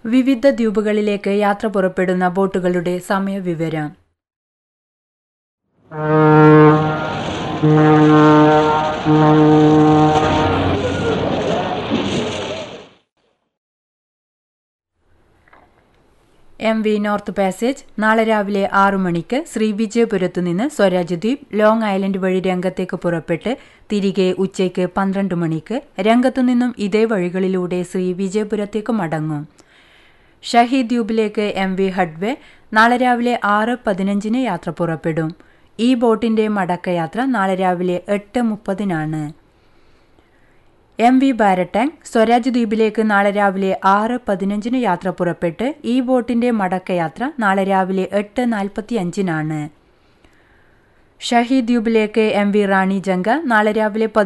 വിവിധ ദ്വീപുകളിലേക്ക് യാത്ര പുറപ്പെടുന്ന ബോട്ടുകളുടെ സമയവിവരം എം വി നോർത്ത് പാസേജ് നാളെ രാവിലെ ആറു മണിക്ക് ശ്രീ വിജയപുരത്തു നിന്ന് സ്വരാജ് ദ്വീപ് ലോങ് ഐലൻഡ് വഴി രംഗത്തേക്ക് പുറപ്പെട്ട് തിരികെ ഉച്ചയ്ക്ക് പന്ത്രണ്ട് മണിക്ക് രംഗത്തു നിന്നും ഇതേ വഴികളിലൂടെ ശ്രീ വിജയപുരത്തേക്ക് മടങ്ങും ഷഹീദ് ദ്വീപിലേക്ക് എം വി ഹഡ്വേ നാളെ രാവിലെ ആറ് പതിനഞ്ചിന് യാത്ര പുറപ്പെടും ഈ ബോട്ടിന്റെ മടക്കയാത്ര നാളെ രാവിലെ എട്ട് മുപ്പതിനാണ് എം വി ബാരട്ടാങ് സ്വരാജ് ദ്വീപിലേക്ക് നാളെ രാവിലെ ആറ് പതിനഞ്ചിന് യാത്ര പുറപ്പെട്ട് ഈ ബോട്ടിന്റെ മടക്കയാത്ര നാളെ രാവിലെ എട്ട് നാൽപ്പത്തി അഞ്ചിനാണ് ഷഹീദ് ദ്വീപിലേക്ക് എം വി റാണി ജംഗ നാളെ രാവിലെ